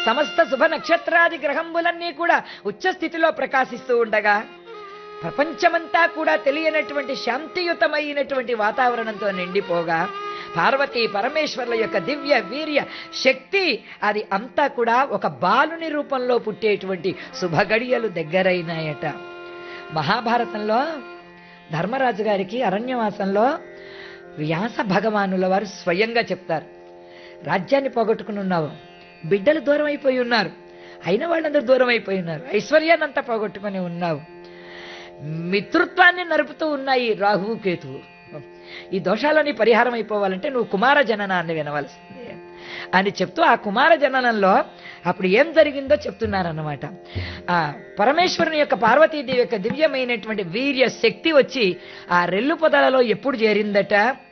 సమస్త శుభ నక్షత్రాది గ్రహములన్నీ కూడా ఉచ్చ స్థితిలో ప్రకాశిస్తూ ఉండగా ప్రపంచమంతా కూడా తెలియనటువంటి శాంతియుతమైనటువంటి వాతావరణంతో నిండిపోగా పార్వతీ పరమేశ్వర్ల యొక్క దివ్య వీర్య శక్తి అది అంతా కూడా ఒక బాలుని రూపంలో పుట్టేటువంటి శుభగడియలు దగ్గరైనాయట మహాభారతంలో ధర్మరాజు గారికి అరణ్యవాసంలో వ్యాస భగవానుల వారు స్వయంగా చెప్తారు రాజ్యాన్ని పోగొట్టుకుని ఉన్నావు బిడ్డలు దూరం అయిపోయి ఉన్నారు అయిన వాళ్ళందరూ దూరం అయిపోయి ఉన్నారు ఐశ్వర్యాన్ని అంతా పోగొట్టుకుని ఉన్నావు మిత్రుత్వాన్ని నరుపుతూ ఉన్నాయి రాహువు కేతువు ఈ దోషాలని పరిహారం అయిపోవాలంటే నువ్వు కుమార జననాన్ని వినవలసిందే అని చెప్తూ ఆ కుమార జననంలో అప్పుడు ఏం జరిగిందో చెప్తున్నారన్నమాట ఆ పరమేశ్వరుని యొక్క పార్వతీదేవి యొక్క దివ్యమైనటువంటి వీర్య శక్తి వచ్చి ఆ రెల్లు పొదలలో ఎప్పుడు చేరిందట